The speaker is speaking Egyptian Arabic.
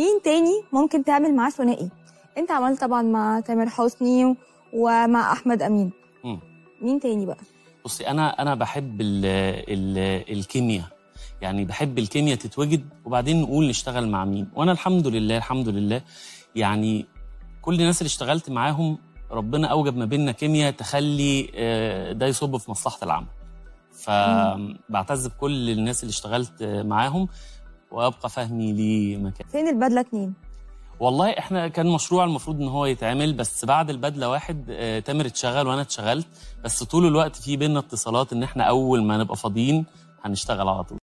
مين تاني ممكن تعمل معاه ثنائي انت عملت طبعا مع تامر حسني ومع احمد امين مم. مين تاني بقى بصي انا انا بحب ال ال الكيمياء يعني بحب الكيمياء تتوجد وبعدين نقول نشتغل مع مين وانا الحمد لله الحمد لله يعني كل الناس اللي اشتغلت معاهم ربنا اوجب ما بيننا كيمياء تخلي آه، ده يصب في مصلحه العمل فبعتز بكل الناس اللي اشتغلت آه، معاهم وابقى فهمي ليه مكان فين البدله اتنين والله احنا كان مشروع المفروض ان هو يتعمل بس بعد البدله واحد آه، تامر اتشغل وانا اتشغلت بس طول الوقت في بينا اتصالات ان احنا اول ما نبقى فاضيين هنشتغل على طول